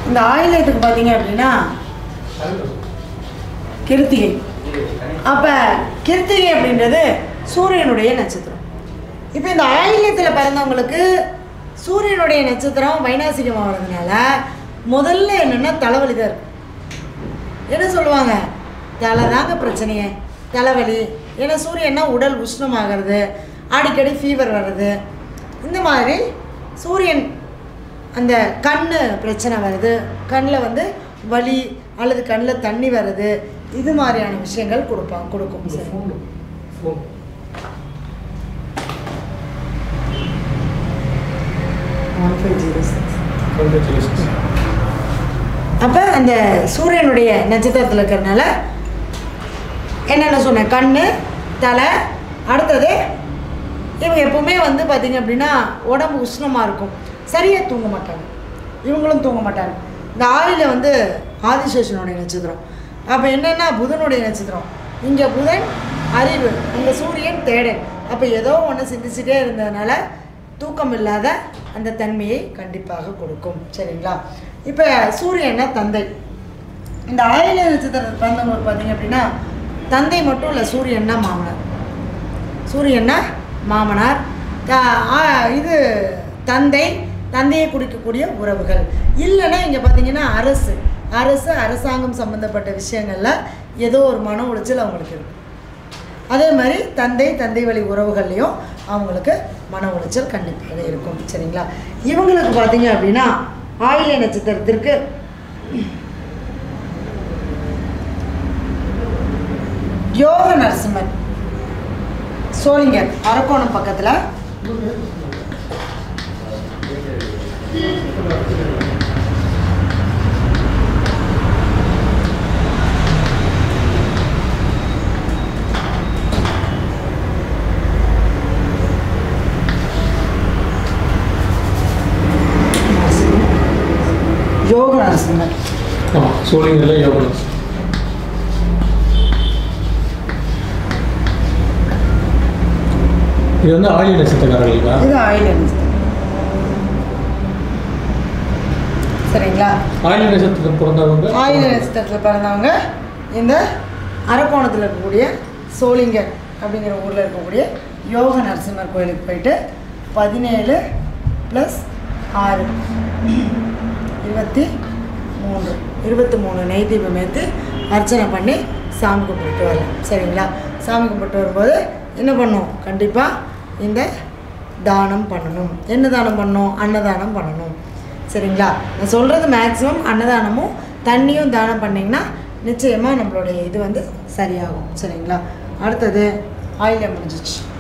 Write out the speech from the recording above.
இந்த ஆயிலத்துக்கு பார்த்தீங்க அப்படின்னா கிருத்திகை அப்போ கிருத்திகை அப்படின்றது சூரியனுடைய நட்சத்திரம் இப்போ இந்த ஆயில்யத்தில் பிறந்தவங்களுக்கு சூரியனுடைய நட்சத்திரம் வைநாசிகம் ஆகிறதுனால முதல்ல என்னென்னா தலைவலி தான் இருக்கும் என்ன சொல்லுவாங்க தலை தாங்க பிரச்சனையே தலைவலி ஏன்னா சூரியன்னா உடல் உஷ்ணமாகிறது அடிக்கடி ஃபீவர் வர்றது இந்த மாதிரி சூரியன் அந்த கண் பிரச்சனை வருது கண்ணில் வந்து வலி அல்லது கண்ணில் தண்ணி வருது இது மாதிரியான விஷயங்கள் கொடுப்பாங்க கொடுக்கும் sir one five zero six அப்போ அந்த சூரியனுடைய நட்சத்திரத்தில் இருக்கிறதுனால என்னென்ன சொன்னேன் கண் தலை அடுத்தது இவங்க எப்பவுமே வந்து பார்த்திங்க அப்படின்னா உடம்பு உஷ்ணமாக இருக்கும் சரியாக தூங்க மாட்டாங்க இவங்களும் தூங்க மாட்டாங்க இந்த ஆயில வந்து ஆதிசேஷனுடைய நட்சத்திரம் அப்போ என்னென்னா புதனுடைய நட்சத்திரம் இங்கே புதன் அறிவு அங்கே சூரியன் தேடல் அப்போ ஏதோ ஒன்று சிந்திச்சுட்டே இருந்ததுனால தூக்கம் இல்லாத அந்த தன்மையை கண்டிப்பாக கொடுக்கும் சரிங்களா இப்போ சூரியன்னா தந்தை இந்த ஆயில நட்சத்திரத்தில் பிறந்தவங்களுக்கு பார்த்தீங்க அப்படின்னா தந்தை மட்டும் இல்லை சூரியன்னா மாமனார் சூரியன்னா மாமனார் த- ஆ- இது தந்தை தந்தையை குறிக்கக்கூடிய உறவுகள் இல்லைன்னா இங்கே பார்த்தீங்கன்னா அரசு அரசு அரசாங்கம் சம்மந்தப்பட்ட விஷயங்களில் ஏதோ ஒரு மன உளைச்சல் அவங்களுக்கு இருக்கும் அதே மாதிரி தந்தை தந்தை வழி உறவுகள்லையும் அவங்களுக்கு மன உளைச்சல் கண்டிப்பாக இருக்கும் சரிங்களா இவங்களுக்கு பார்த்தீங்க அப்படின்னா ஆயிலை நட்சத்திரத்திற்கு யோக நரசிம்மன் சோழிங்கர் அரக்கோணம் பக்கத்தில் யோக நரசிம்மன் ஆமாம் சோழிங்கரில் யோகம் இது வந்து ஆயுள் நட்சத்திரக்காரர்களுக்கா இது ஆயிலை நட்சத்திரம் சரிங்களா ஆயுள் நட்சத்திரம் பிறந்தவங்க ஆயுத நட்சத்திரத்தில் பிறந்தவங்க இந்த அரக்கோணத்தில் இருக்கக்கூடிய சோளிங்கர் அப்படிங்கிற ஊரில் இருக்கக்கூடிய யோக நரசிம்மர் கோயிலுக்கு போயிட்டு பதினேழு ப்ளஸ் ஆறு இருபத்தி மூணு இருபத்தி மூணு நெய் தீபம் ஏற்றி அர்ச்சனை பண்ணி சாமி கும்பிட்டு வரலாம் சரிங்களா சாமி கும்பிட்டு வரும்போது என்ன பண்ணும் கண்டிப்பாக இந்த தானம் பண்ணணும் என்ன தானம் பண்ணணும் அன்னதானம் பண்ணணும் சரிங்களா நான் சொல்கிறது மேக்ஸிமம் அன்னதானமும் தண்ணியும் தானம் பண்ணிங்கன்னா நிச்சயமாக நம்மளுடைய இது வந்து சரியாகும் சரிங்களா அடுத்தது ஆயில முடிஞ்சிச்சு